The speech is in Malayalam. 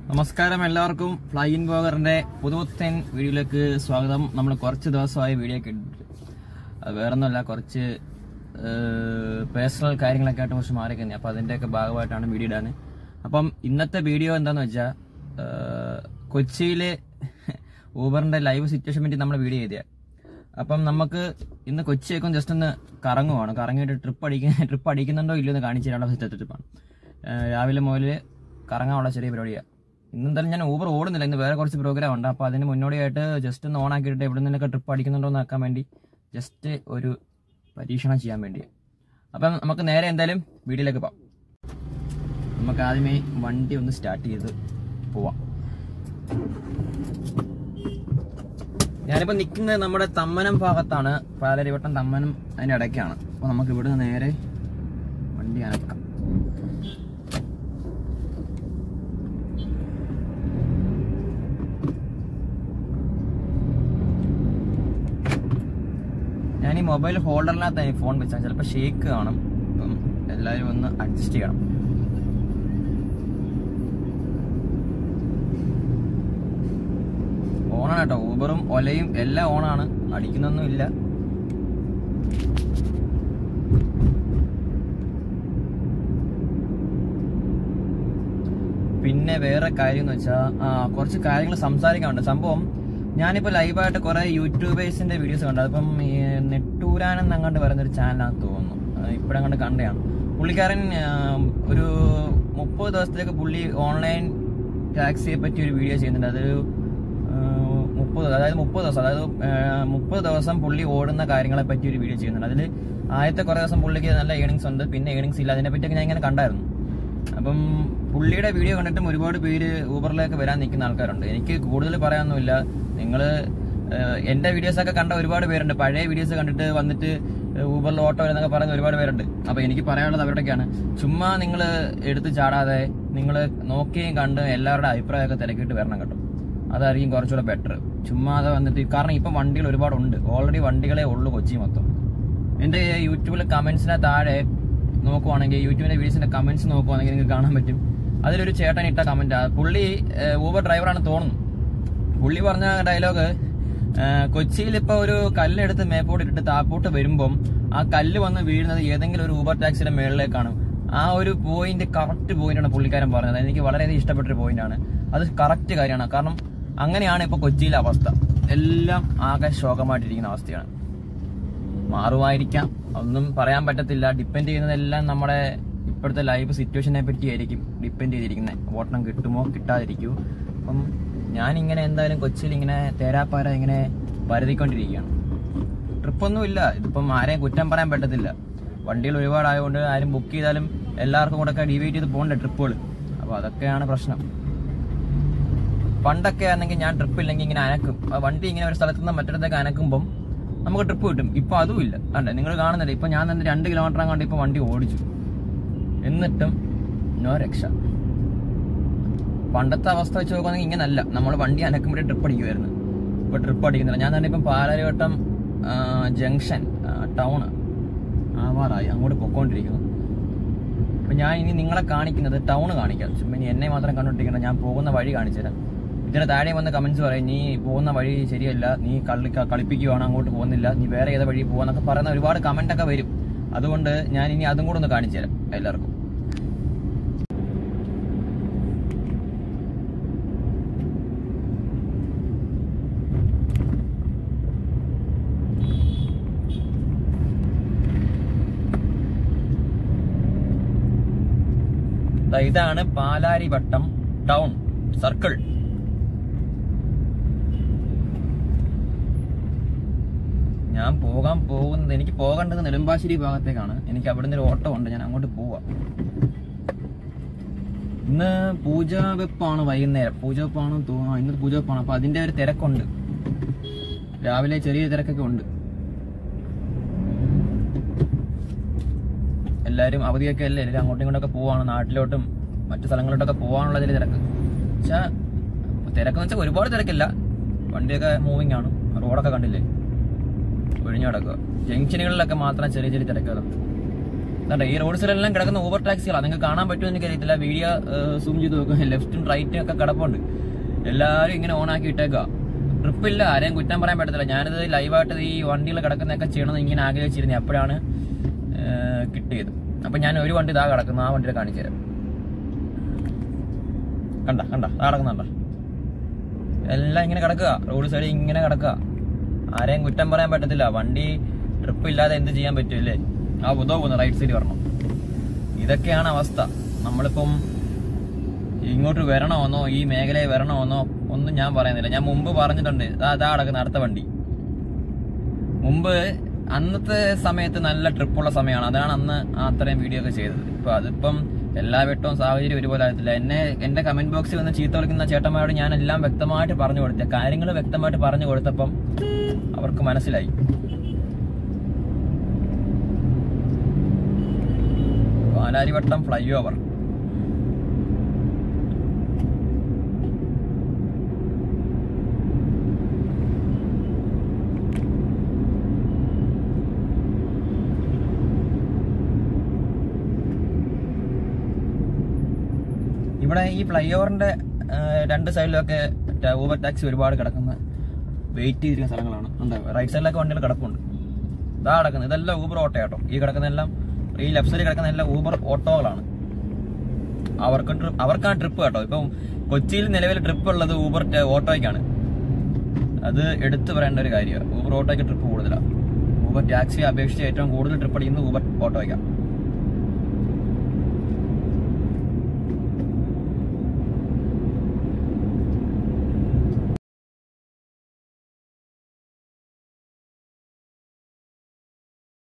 നമസ്കാരം എല്ലാവർക്കും ഫ്ലൈയിൻ ബ്ലോഗറിന്റെ പുതുപുത്തൻ വീഡിയോയിലേക്ക് സ്വാഗതം നമ്മൾ കുറച്ച് ദിവസമായി വീഡിയോ ഒക്കെ ഇട്ടിട്ട് അത് വേറൊന്നുമല്ല കുറച്ച് പേഴ്സണൽ കാര്യങ്ങളൊക്കെ ആയിട്ട് കുറച്ച് മാറി കഴിഞ്ഞു അപ്പോൾ അതിൻ്റെയൊക്കെ ഭാഗമായിട്ടാണ് വീഡിയോ ഇടാൻ അപ്പം ഇന്നത്തെ വീഡിയോ എന്താണെന്ന് വെച്ചാൽ കൊച്ചിയിലെ ഊബറിന്റെ ലൈവ് സിറ്റുവേഷൻ വേണ്ടി നമ്മൾ വീഡിയോ ചെയ്തത് അപ്പം നമുക്ക് ഇന്ന് കൊച്ചിയൊക്കെ ജസ്റ്റ് ഒന്ന് കറങ്ങുവാണ് കറങ്ങിയിട്ട് ട്രിപ്പ് അടിക്കുന്ന ട്രിപ്പ് അടിക്കുന്നുണ്ടോ ഇല്ലയോ എന്ന് കാണിച്ചു തരാനുള്ള സെറ്റ് ട്രിപ്പാണ് രാവിലെ മുതൽ കറങ്ങാനുള്ള ചെറിയ പരിപാടിയാണ് ഇന്നെന്തായാലും ഞാൻ ഊബർ ഓടുന്നില്ല ഇന്ന് വേറെ കുറച്ച് പ്രോഗ്രാം ഉണ്ട് അപ്പോൾ അതിന് മുന്നോടിയായിട്ട് ജസ്റ്റ് ഒന്ന് ഓൺ ആക്കിയിട്ട് എവിടെ നിന്നൊക്കെ ട്രിപ്പ് അടിക്കുന്നുണ്ടോ എന്ന് ആക്കാൻ വേണ്ടി ജസ്റ്റ് ഒരു പരീക്ഷണം ചെയ്യാൻ വേണ്ടി അപ്പം നമുക്ക് നേരെ എന്തായാലും വീഡിയോയിലേക്ക് പോവാം നമുക്ക് ആദ്യമേ വണ്ടി ഒന്ന് സ്റ്റാർട്ട് ചെയ്ത് പോവാം ഞാനിപ്പോ നിൽക്കുന്നത് നമ്മുടെ തമ്മനം ഭാഗത്താണ് പാലരിവട്ടം തമ്മനം അതിന്റെ ഇടയ്ക്കാണ് അപ്പൊ നമുക്ക് ഇവിടുന്ന് നേരെ വണ്ടി അനക്കാം ഞാൻ ഈ മൊബൈൽ ഹോൾഡറിനകത്ത് ഫോൺ വെച്ചാൽ ചിലപ്പോൾ ഷേക്ക് കാണും അപ്പം എല്ലാവരും ഒന്ന് അഡ്ജസ്റ്റ് ചെയ്യണം ഓണാണ് കേട്ടോ ഊബറും ഒലയും എല്ലാം ഓണാണ് അടിക്കുന്നൊന്നും ഇല്ല പിന്നെ വേറെ കാര്യം എന്ന് വെച്ചാൽ കുറച്ച് കാര്യങ്ങൾ സംസാരിക്കാനുണ്ട് സംഭവം ഞാനിപ്പോൾ ലൈവായിട്ട് കുറെ യൂട്യൂബേഴ്സിന്റെ വീഡിയോസ് കണ്ടു അതിപ്പം ഈ നെട്ടൂരാനെന്ന് അങ്ങോട്ട് പറയുന്ന ഒരു ചാനലാണെന്ന് തോന്നുന്നു ഇപ്പോഴങ്ങോട്ട് കണ്ടതാണ് പുള്ളിക്കാരൻ ആ, ഒരു മുപ്പത് ദിവസത്തേക്ക് പുള്ളി ഓൺലൈൻ ടാക്സിയെ പറ്റി ഒരു വീഡിയോ ചെയ്യുന്നുണ്ട് അതൊരു ആഹ് മുപ്പത് അതായത് മുപ്പത് ദിവസം അതായത് ആഹ് മുപ്പത് ദിവസം പുള്ളി ഓടുന്ന കാര്യങ്ങളെ പറ്റി ഒരു വീഡിയോ ചെയ്യുന്നുണ്ട് അതിൽ ആദ്യത്തെ കുറേ ദിവസം പുള്ളിക്ക് നല്ല ഏണിങ്സ് ഉണ്ട് പിന്നെ ഏണിങ്സ് ഇല്ല അതിനെ പറ്റിയൊക്കെ ഞാൻ ഇങ്ങനെ കണ്ടായിരുന്നു അപ്പം പുള്ളിയുടെ വീഡിയോ കണ്ടിട്ടും ഒരുപാട് പേര് ഊബറിലേക്ക് വരാൻ നിൽക്കുന്ന ആൾക്കാരുണ്ട് എനിക്ക് കൂടുതൽ പറയാനൊന്നുമില്ല നിങ്ങൾ എന്റെ വീഡിയോസ് ഒക്കെ കണ്ട ഒരുപാട് പേരുണ്ട് പഴയ വീഡിയോസ് കണ്ടിട്ട് വന്നിട്ട് ഊബറിൽ ഓട്ടോ എന്നൊക്കെ പറയുന്ന ഒരുപാട് പേരുണ്ട് അപ്പൊ എനിക്ക് പറയാനുള്ളത് അവരുടെയൊക്കെയാണ് ചുമ്മാ നിങ്ങൾ എടുത്ത് ചാടാതെ നിങ്ങൾ നോക്കിയും കണ്ട് എല്ലാവരുടെ അഭിപ്രായമൊക്കെ തിരക്കിയിട്ട് വരണം കേട്ടോ അതായിരിക്കും കുറച്ചുകൂടെ ബെറ്റർ ചുമ്മാതെ വന്നിട്ട് കാരണം ഇപ്പം വണ്ടികൾ ഒരുപാടുണ്ട് ഓൾറെഡി വണ്ടികളെ ഉള്ളൂ കൊച്ചി മൊത്തം എന്റെ യൂട്യൂബിലെ കമന്റ്സിനെ താഴെ നോക്കുവാണെങ്കിൽ യൂട്യൂബിന്റെ വീഡിയോസിന്റെ കമന്റ്സ് നോക്കുവാണെങ്കിൽ നിങ്ങൾക്ക് കാണാൻ പറ്റും അതിലൊരു ചേട്ടൻ ഇട്ട കമന്റ് പുള്ളി ഊബർ ഡ്രൈവറാണ് തോന്നുന്നു പുള്ളി പറഞ്ഞ ഡയലോഗ് കൊച്ചിയിൽ ഇപ്പൊ ഒരു കല്ലെടുത്ത് മേപ്പോട്ട് ഇട്ടിട്ട് താപ്പോട്ട് വരുമ്പം ആ കല്ല് വന്ന് വീഴുന്നത് ഏതെങ്കിലും ഒരു ഊബർ ടാക്സിയുടെ മേളിലേക്കാണ് ആ ഒരു പോയിന്റ് കറക്റ്റ് പോയിന്റാണ് പുള്ളിക്കാരൻ പറഞ്ഞത് എനിക്ക് വളരെയധികം ഇഷ്ടപ്പെട്ട ഒരു പോയിന്റാണ് അത് കറക്റ്റ് കാര്യമാണ് കാരണം അങ്ങനെയാണ് ഇപ്പൊ കൊച്ചിയിലെ അവസ്ഥ എല്ലാം ആകെ ശോകമായിട്ടിരിക്കുന്ന അവസ്ഥയാണ് മാറുമായിരിക്കാം ഒന്നും പറയാൻ പറ്റത്തില്ല ഡിപ്പെൻഡ് ചെയ്യുന്നതെല്ലാം നമ്മുടെ ഇപ്പോഴത്തെ ലൈഫ് സിറ്റുവേഷനെ പറ്റിയായിരിക്കും ഡിപ്പെൻഡ് ചെയ്തിരിക്കുന്നത് വോട്ടം കിട്ടുമോ കിട്ടാതിരിക്കുമോ അപ്പം ഞാനിങ്ങനെ എന്തായാലും കൊച്ചിയിൽ ഇങ്ങനെ തേരാപ്പാര ഇങ്ങനെ പരതിക്കൊണ്ടിരിക്കുകയാണ് ട്രിപ്പൊന്നും ഇല്ല ഇതിപ്പം ആരെയും കുറ്റം പറയാൻ പറ്റത്തില്ല വണ്ടികൾ ഒരുപാടായതുകൊണ്ട് ആരും ബുക്ക് ചെയ്താലും എല്ലാവർക്കും കൂടെ ഒക്കെ ഡിവൈഡ് ചെയ്ത് പോകണ്ടേ ട്രിപ്പുകൾ അപ്പോൾ അതൊക്കെയാണ് പ്രശ്നം പണ്ടൊക്കെ ആണെങ്കിൽ ഞാൻ ട്രിപ്പ് ഇല്ലെങ്കിൽ ഇങ്ങനെ അനക്കും ആ വണ്ടി ഇങ്ങനെ ഒരു സ്ഥലത്ത് നിന്ന് മറ്റൊരിടത്തേക്ക് അനക്കുമ്പം നമുക്ക് ട്രിപ്പ് കിട്ടും ഇപ്പൊ അതും ഇല്ല അല്ലേ നിങ്ങൾ കാണുന്നില്ല ഇപ്പൊ ഞാൻ തന്നെ രണ്ട് കിലോമീറ്റർ അങ്ങോട്ട് ഇപ്പൊ വണ്ടി ഓടിച്ചു എന്നിട്ടും നോ രക്ഷ പണ്ടത്തെ അവസ്ഥ വെച്ച് നോക്കുകയാണെങ്കിൽ ഇങ്ങനല്ല നമ്മൾ വണ്ടി അനക്കുമ്പോഴേ ട്രിപ്പ് അടിക്കുമായിരുന്നു ഇപ്പൊ ട്രിപ്പ് അടിക്കുന്നില്ല ഞാൻ തന്നെ ഇപ്പം പാലാരിവട്ടം ആ, ജംഗ്ഷൻ ടൗൺ ആവാറായി അങ്ങോട്ട് പൊക്കോണ്ടിരിക്കുന്നു അപ്പൊ ഞാൻ ഇനി നിങ്ങളെ കാണിക്കുന്നത് ടൗൺ കാണിക്കാം ചുമ്മാ ഇനി എന്നെ മാത്രം കണ്ടോണ്ടിരിക്കണം ഞാൻ പോകുന്ന വഴി കാണിച്ചു തരാം ഇതിന്റെ താഴെ വന്ന് കമന്റ്സ് പറയും നീ പോകുന്ന വഴി ശരിയല്ല നീ കളി കളിപ്പിക്കുവാണ് അങ്ങോട്ട് പോകുന്നില്ല നീ വേറെ ഏത് വഴി പോവാന്നൊക്കെ പറയുന്ന ഒരുപാട് കമന്റ് ഒക്കെ വരും അതുകൊണ്ട് ഞാൻ ഇനി അതും കൂടെ ഒന്ന് കാണിച്ചു തരാം എല്ലാവർക്കും ദാ ഇതാണ് പാലാരിവട്ടം ടൗൺ സർക്കിൾ ഞാൻ പോകാൻ പോകുന്നത് എനിക്ക് പോകേണ്ടത് നെടുമ്പാശ്ശേരി ഭാഗത്തേക്കാണ് എനിക്ക് അവിടുന്ന് ഒരു ഓട്ടോ ഉണ്ട് ഞാൻ അങ്ങോട്ട് പോവാം ഇന്ന് പൂജാ വെപ്പാണ് വൈകുന്നേരം പൂജ വെപ്പാണ് തോന്നുന്നു ഇന്ന് പൂജ വെപ്പാണ് അപ്പൊ അതിന്റെ ഒരു തിരക്കുണ്ട് രാവിലെ ചെറിയ തിരക്കൊക്കെ ഉണ്ട് എല്ലാവരും അവധിയൊക്കെ അല്ലേ എല്ലാവരും അങ്ങോട്ടും ഇങ്ങോട്ടൊക്കെ പോവാണ് നാട്ടിലോട്ടും മറ്റു സ്ഥലങ്ങളിലോട്ടൊക്കെ പോവാനുള്ള ചെറിയ തിരക്ക് പക്ഷേ തിരക്കെന്ന് വെച്ചാൽ ഒരുപാട് തിരക്കില്ല വണ്ടിയൊക്കെ മൂവിങ് ആണ് റോഡൊക്കെ കണ്ടില്ലേ ഒഴിഞ്ഞു കിടക്കുക ജംഗ്ഷനുകളിലൊക്കെ മാത്രം ചെറിയ ചെറിയ തിരക്കുകളുണ്ട് അതെ ഈ റോഡ് സൈഡിലെല്ലാം കിടക്കുന്ന ഊബർ ടാക്സികളാണ് നിങ്ങൾക്ക് കാണാൻ പറ്റുമോ എനിക്ക് അറിയത്തില്ല വീഡിയോ സൂം ചെയ്ത് നോക്കുക ലെഫ്റ്റും റൈറ്റും ഒക്കെ കിടപ്പുണ്ട് എല്ലാവരും ഇങ്ങനെ ഓൺ ആക്കി ഇട്ടേക്കുക ട്രിപ്പില്ല ആരെയും കുറ്റം പറയാൻ പറ്റത്തില്ല ഞാനിത് ലൈവായിട്ട് ഈ വണ്ടികൾ കിടക്കുന്നതൊക്കെ ചെയ്യണമെന്ന് ഇങ്ങനെ ആഗ്രഹിച്ചിരുന്നു അപ്പോഴാണ് ഏഹ്, കിട്ടിയത് അപ്പൊ ഞാൻ ഒരു വണ്ടി ഇതാ കിടക്കുന്നു ആ വണ്ടിയിൽ കാണിച്ചു തരാം കണ്ട കണ്ട ആ കിടക്കുന്നുണ്ട എല്ലാം ഇങ്ങനെ കിടക്കുക റോഡ് സൈഡിൽ ഇങ്ങനെ കിടക്കുക ആരെയും കുറ്റം പറയാൻ പറ്റത്തില്ല വണ്ടി ട്രിപ്പ് ഇല്ലാതെ എന്ത് ചെയ്യാൻ പറ്റൂല്ലേ ആ ഉദോ പോകുന്നു റൈറ്റ് സൈഡ് വരണം ഇതൊക്കെയാണ് അവസ്ഥ നമ്മളിപ്പം ഇങ്ങോട്ട് വരണമെന്നോ ഈ മേഖലയിൽ വരണമെന്നോ ഒന്നും ഞാൻ പറയുന്നില്ല ഞാൻ മുമ്പ് പറഞ്ഞിട്ടുണ്ട് ദാ അതാ കിടക്കുന്ന അടുത്ത വണ്ടി മുമ്പ് അന്നത്തെ സമയത്ത് നല്ല ട്രിപ്പുള്ള സമയമാണ് അതാണ് അന്ന് ആ അത്രയും വീഡിയോ ഒക്കെ ചെയ്തത് ഇപ്പൊ അതിപ്പം എല്ലാ വെട്ടവും സാഹചര്യം ഒരുപോലെ ആകത്തില്ല എന്നെ എന്റെ കമന്റ് ബോക്സിൽ വന്ന് ചീത്ത വിളിക്കുന്ന ചേട്ടന്മാരോട് ഞാൻ എല്ലാം വ്യക്തമായിട്ട് പറഞ്ഞു കൊടുത്ത കാര്യങ്ങൾ വ്യക്തമായിട്ട് പറഞ്ഞു കൊടുത്തപ്പം അവർക്ക് മനസ്സിലായി പാലാരിവട്ടം ഫ്ലൈ ഓവർ ഇവിടെ ഈ ഫ്ലൈ ഓവറിന്റെ രണ്ട് സൈഡിലൊക്കെ ഊബർ ടാക്സി ഒരുപാട് കിടക്കുന്ന വെയിറ്റ് ചെയ്തിരിക്കുന്ന സ്ഥലങ്ങളാണ് ഉണ്ട് റൈറ്റ് സൈഡിലൊക്കെ വണ്ടികൾ കിടപ്പുണ്ട് ഇതാ കിടക്കുന്നത് ഇതെല്ലാം ഊബർ ഓട്ടോ കേട്ടോ ഈ കിടക്കുന്നതെല്ലാം ഈ ലെഫ്റ്റ് സൈഡിൽ കിടക്കുന്ന എല്ലാം ഊബർ ഓട്ടോകളാണ് അവർക്ക് ട്രി- അവർക്കാണ് ട്രിപ്പ് കേട്ടോ ഇപ്പം കൊച്ചിയിൽ നിലവിൽ ട്രിപ്പ് ഉള്ളത് ഊബർ ടെ- ഓട്ടോയ്ക്കാണ് അത് എടുത്തു പറയേണ്ട ഒരു കാര്യമാണ് ഊബർ ഓട്ടോയ്ക്ക് ട്രിപ്പ് കൂടുതലാണ് ഊബർ ടാക്സി അപേക്ഷിച്ച് ഏറ്റവും കൂടുതൽ ട്രിപ്പ് അടിക്കുന്നത് ഊബർ ഓട്ടോയ്ക്കാണ്